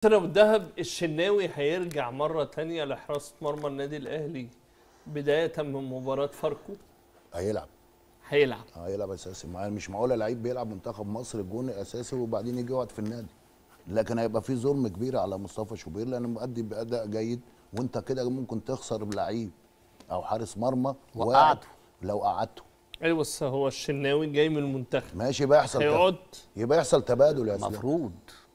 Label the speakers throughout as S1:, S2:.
S1: كابتن ابو الدهب الشناوي هيرجع مره تانية لحراسه مرمى النادي الاهلي بدايه من مباراه فاركو
S2: هيلعب
S1: هيلعب
S2: هيلعب اساسي ما مش معقوله لعيب بيلعب منتخب مصر الجون اساسي وبعدين يجي يقعد في النادي لكن هيبقى في ظلم كبير على مصطفى شوبير لانه مؤدي باداء جيد وانت كده ممكن تخسر بلعيب او حارس مرمى
S3: وقعته.
S2: لو قعدته
S1: ايوه بس هو الشناوي جاي من المنتخب
S2: ماشي يبقى يحصل تب-
S1: هيقعد
S2: يبقى يحصل تبادل يا اسلام
S3: المفروض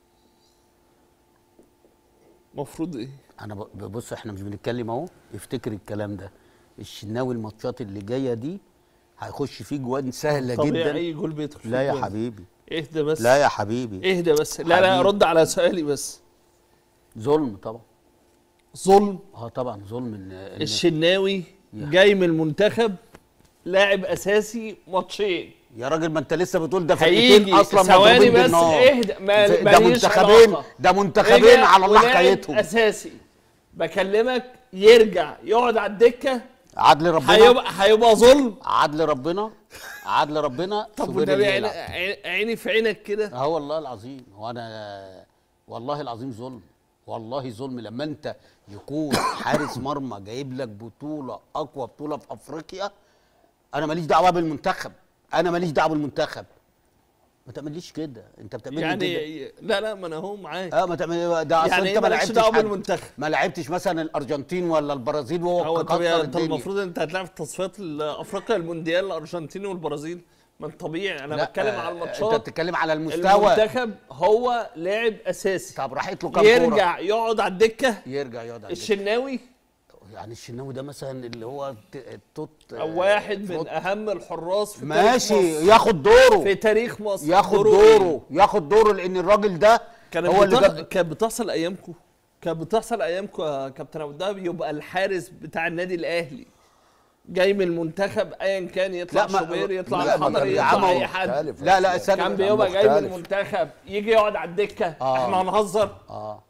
S1: المفروض ايه
S3: انا ب- ببص احنا مش بنتكلم اهو افتكر الكلام ده الشناوي الماتشات اللي جايه دي هيخش فيه جوان سهله
S1: طبيعي
S3: جدا
S1: اي جول بيدخل في
S3: لا يا
S1: الجول.
S3: حبيبي
S1: اهدى بس
S3: لا يا حبيبي
S1: اهدى بس لا لا
S3: حبيبي.
S1: رد على سؤالي بس
S3: ظلم طبعا
S1: ظلم
S3: اه طبعا ظلم ان, إن
S1: الشناوي جاي من المنتخب لاعب اساسي ماتشين
S3: يا راجل ما انت لسه بتقول ده
S1: هيجي
S3: فرقتين اصلا
S1: ثواني
S3: مضروبين
S1: بس
S3: بالنار.
S1: اهدى ما
S3: ده
S1: ماليش
S3: منتخبين
S1: علاقة.
S3: ده منتخبين
S1: رجع
S3: على الله
S1: ولاعب
S3: حكايتهم
S1: اساسي بكلمك يرجع يقعد على الدكه
S3: عدل ربنا
S1: هيبقى هيبقى ظلم
S3: عدل ربنا عدل ربنا
S1: طب
S3: شوبير
S1: والنبي
S3: اللي
S1: عيني,
S3: يلعب.
S1: عيني- عيني في عينك كده
S3: اه والله العظيم وانا والله العظيم ظلم والله ظلم لما انت يكون حارس مرمى جايب لك بطوله اقوى بطوله في افريقيا انا ماليش دعوه بالمنتخب انا ماليش دعوه بالمنتخب ما تعمليش كده انت بتعمل كده
S1: يعني لا لا ما انا هو معاك
S3: اه ما تعمل ده اصل
S1: يعني
S3: انت
S1: ايه
S3: ما
S1: مالكش
S3: لعبتش
S1: دعوه
S3: حد.
S1: بالمنتخب
S3: ما لعبتش مثلا الارجنتين ولا البرازيل وهو
S1: هو
S3: كسر
S1: طبيعي انت
S3: الدنيا.
S1: المفروض انت هتلعب في تصفيات افريقيا المونديال الارجنتين والبرازيل ما انت طبيعي انا
S3: لا،
S1: بتكلم
S3: آه،
S1: على
S3: انت
S1: الماتشات
S3: بتتكلم على المستوى
S1: المنتخب هو لاعب اساسي
S3: طب راحت له كام كورة؟
S1: يرجع يقعد على الدكه
S3: يرجع يقعد على الدكة.
S1: الشناوي
S3: يعني الشناوي ده مثلا اللي هو ت- التوت
S1: او واحد من اهم الحراس في تاريخ
S3: ماشي
S1: مصر.
S3: ياخد دوره
S1: في تاريخ مصر
S3: ياخد
S1: دوره إيه؟
S3: دوره ياخد دوره لان الراجل ده
S1: كانت
S3: هو اللي
S1: بتح...
S3: جاب
S1: كانت بتحصل ايامكم كانت بتحصل ايامكم يا كابتن ابو الدهب يبقى الحارس بتاع النادي الاهلي جاي من المنتخب ايا كان يطلع
S3: لا، ما-
S1: شوبير يطلع
S3: لا، ما
S1: الحضري
S3: كان- يا عم
S1: يطلع
S3: هو
S1: اي حد
S2: مختلف.
S3: لا لا استنى
S1: كان
S3: بقى.
S1: بيبقى جاي من
S2: مختلف.
S1: المنتخب يجي يقعد على الدكه
S3: آه.
S1: احنا هنهزر
S3: اه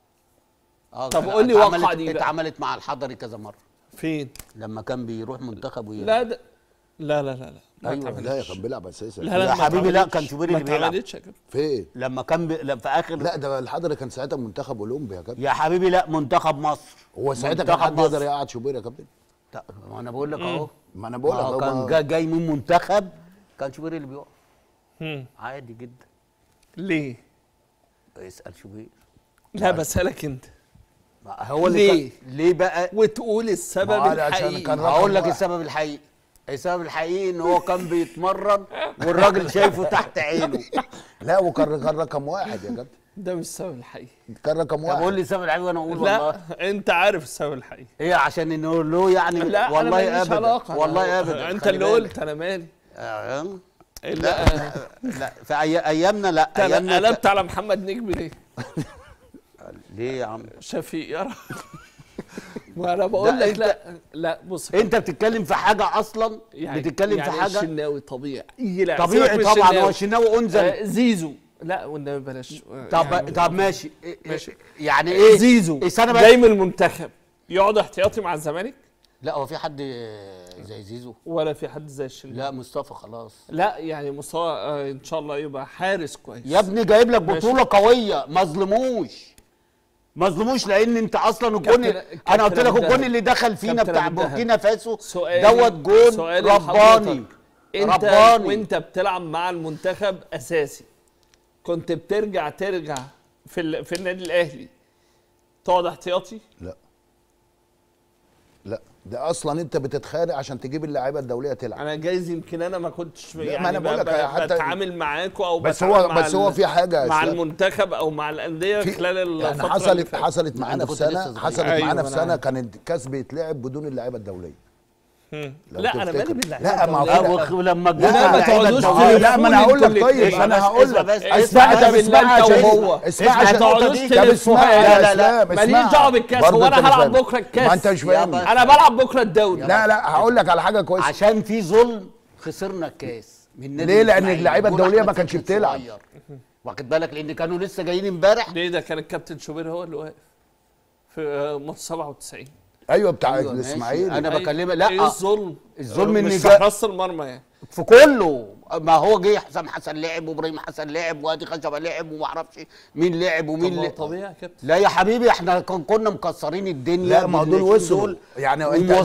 S3: اه
S1: طب
S3: كان-
S1: قول لي
S3: اتعملت-
S1: واقعة دي بقى.
S3: اتعملت مع الحضري كذا مره
S1: فين
S3: لما كان بيروح منتخب ويرجع
S1: لا ده لا لا لا لا ما
S3: أيوة.
S1: اتعملتش.
S2: لا يا كان بيلعب اساسي
S1: لا لا
S3: يا
S1: ما
S3: حبيبي لا،
S1: اتعملتش.
S3: كان شوبير اللي
S1: ما
S3: بيلعب.
S1: اتعملتش يا كابتن
S2: فين
S3: لما كان بي... لما في اخر
S2: لا ده الحضري كان ساعتها منتخب اولمبي يا كابتن
S3: يا حبيبي لا منتخب مصر
S2: هو ساعتها كان
S3: منتخب
S2: حد يقدر
S3: مصر.
S2: يقعد شوبير يا كابتن
S3: لا، ما انا بقول لك اهو
S2: ما انا بقول لك
S3: ما هو
S2: هو
S3: كان
S2: ما-
S3: جا- جاي من منتخب كان شوبير اللي بيقع
S1: مم.
S3: عادي جدا
S1: ليه
S3: اسال شوبير
S1: لا بسالك انت
S3: ما هو اللي
S1: ليه؟
S3: كان ليه بقى
S1: وتقول السبب
S2: ما هو عشان
S1: الحقيقي
S2: كان
S3: هقول لك
S2: واحد.
S3: السبب الحقيقي السبب الحقيقي ان هو كان بيتمرن والراجل شايفه تحت عينه
S2: لا وكان كان رقم واحد يا كابتن
S1: ده مش السبب الحقيقي
S2: كان رقم
S3: طب
S2: واحد
S3: قول لي السبب الحقيقي وانا اقول والله
S1: لا انت عارف السبب الحقيقي
S3: ايه عشان انه له يعني
S1: لا انا
S3: والله
S1: ماليش
S3: ابدا
S1: علاقه
S3: والله
S1: أنا-
S3: ابدا
S1: انت
S3: خلي
S1: اللي
S3: بالك.
S1: قلت انا مالي
S3: آه،
S1: لا
S3: لا في أي- ايامنا لا
S1: انت
S3: ايامنا
S1: قلبت على محمد نجم ليه
S3: ليه يا عم
S1: شفيق يا رب وانا بقول
S3: ده
S1: لك
S3: أنت-
S1: لا لا بص
S3: انت بتتكلم في حاجه اصلا بتتكلم
S1: يعني
S3: في حاجه
S1: الشناوي طبيعي يلعب
S3: طبيعي
S1: سيبك من
S3: طبعا
S1: الشناوي.
S3: هو الشناوي انزل
S1: آه، زيزو لا والنبي بلاش
S3: طب
S1: يعني
S3: طب ماشي إيه-
S1: ماشي.
S3: إيه- يعني ايه
S1: زيزو
S3: إيه سنه
S1: جاي
S3: بقى
S1: من المنتخب يقعد احتياطي مع الزمالك
S3: لا هو في حد زي زيزو
S1: ولا في حد زي الشناوي
S3: لا مصطفى خلاص
S1: لا يعني مستوى آه، ان شاء الله يبقى حارس كويس
S3: يا ابني جايب لك
S1: ماشي.
S3: بطوله قويه ما ظلموش ما ظلموش لان انت اصلا الجون
S1: كابتن-
S3: انا قلت لك
S1: كابتن
S3: الجون
S1: أبو
S3: اللي دخل فينا
S1: كابتن
S3: بتاع
S1: أبو دهب.
S3: بوركينا فاسو
S1: سؤالي
S3: دوت جون
S1: سؤالي
S3: رباني
S1: لحضرتك. انت
S3: رباني
S1: وانت بتلعب مع المنتخب اساسي كنت بترجع ترجع في ال... في النادي الاهلي تقعد احتياطي
S2: لا لا ده اصلا انت بتتخانق عشان تجيب اللعيبه الدوليه تلعب
S1: انا جايز يمكن انا ما كنتش
S2: ما
S1: يعني
S2: أنا
S1: ب-
S2: بقول لك
S1: ب-
S2: حتى-
S1: بتعامل معاكوا او
S2: بس
S1: بتعامل
S2: هو
S1: مع
S2: بس هو
S1: ال-
S2: في حاجه يا
S1: مع
S2: إسلام.
S1: المنتخب او مع الانديه
S2: في-
S1: خلال الفتره
S2: يعني
S1: اللي
S2: حصلت
S1: فاتت.
S2: حصلت معانا
S3: أنت
S2: في
S3: كنت لسه
S2: سنه
S3: صغير.
S2: حصلت
S1: أيوة،
S2: معانا
S1: ما
S2: في
S1: أنا
S2: سنه
S1: عارف.
S2: كان الكاس بيتلعب بدون اللعيبه الدوليه
S1: مم.
S2: لو
S1: لا انا
S2: تفتكر.
S1: مالي بالله
S2: لا، ما هو
S3: لا
S2: لا.
S3: ولما
S1: لا، ما
S3: اللعيبة
S1: تقعدوش
S3: الدولية-
S2: لا ما انا هقول لك
S1: انتوا
S2: طيب
S1: الاتنين.
S2: انا
S3: بس
S2: هقول
S3: اسمع
S2: لك
S3: بس،
S2: اسمع
S1: اسمع
S2: طب
S1: بالله
S2: اسمع
S1: انت
S2: عشان
S1: وهو.
S2: اسمع
S1: ما
S2: عشان
S1: تقعدوش
S2: طب
S1: تلفوا
S2: اسمع
S1: حاجة.
S2: يا
S3: لا، لا،
S2: اسلام
S1: ماليش
S2: اسمع
S1: دعوه بالكاس
S2: برضه
S1: هو
S2: انت
S1: انا
S2: مش
S1: هلعب
S2: فاهم.
S1: بكره الكاس
S2: ما انت مش
S3: يا
S2: فاهم
S3: بس.
S1: انا بلعب بكره الدوري
S2: لا لا هقول لك على حاجه كويسه
S3: عشان في ظلم خسرنا الكاس من نادي
S2: ليه؟ لأن
S3: الإسماعيلي.
S2: اللعيبة
S3: جون
S2: الدولية
S3: أحمد
S2: ما كانتش
S3: فتحي
S2: بتلعب.
S3: الصغير. واخد بالك لان كانوا لسه جايين امبارح
S1: ليه ده كان الكابتن شوبير هو اللي واقف في آه، ماتش 97
S2: ايوه بتاع
S3: أيوة ماشي.
S2: الاسماعيلي
S3: أنا
S1: أي-
S3: بكلمك- لا.
S1: ايه الظلم
S3: الظلم
S1: مش
S3: إن
S1: في
S3: جا-
S1: حراسه المرمى يعني
S3: في كله ما هو جه حسام حسن لعب وابراهيم حسن لعب وادي خشبه لعب وما اعرفش مين لعب
S1: طب
S3: ومين
S1: ما هو
S3: لعب
S1: طبيعي يا كابتن
S3: لا يا حبيبي احنا كن- كنا مكسرين الدنيا
S2: لا ما هو دول
S3: بالناشئين
S2: وصلوا يعني انت